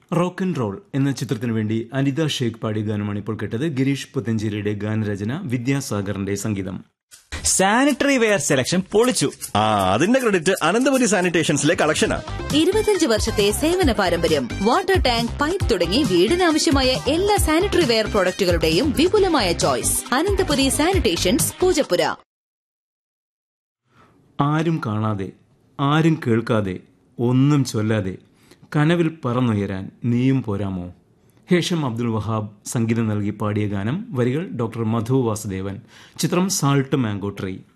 rock and role എന്ന ചിത്രത്തിനു വേണ്ടി അനിത ഷേഖ് പാടിയ ഗാനമാണ് ഇപ്പോൾ കേട്ടത് ഗിരീഷ് പുത്തഞ്ചേരിയുടെ ഗാനരചന വിദ്യാസാഗറിന്റെ സംഗീതം സാനിറ്ററി വെയർ സെലക്ഷൻ പൊളിച്ചു ആ അതിന്റെ ക്രെഡിറ്റ് അനന്തപുരി സാനിറ്റേഷൻസിലെ കളക്ഷനാ ഇരുപത്തിയഞ്ച് വർഷത്തെ സേവന പാരമ്പര്യം വാട്ടർ ടാങ്ക് പൈപ്പ് തുടങ്ങി വീടിനാവശ്യമായ എല്ലാ സാനിറ്ററി വെയർ പ്രോഡക്റ്റുകളുടെയും വിപുലമായ ചോയ്സ് അനന്തപുരി സാനിറ്റേഷൻസ് പൂജപ്പുര ആരും കാണാതെ ആരും കേൾക്കാതെ ഒന്നും ചൊല്ലാതെ കനവിൽ പറന്നുയരാൻ നീയും പോരാമോ ഹേഷം അബ്ദുൽ വഹാബ് സംഗീതം നൽകി പാടിയ ഗാനം വരികൾ ഡോക്ടർ മധു വാസുദേവൻ ചിത്രം സാൾട്ട് മാംഗോ ട്രീ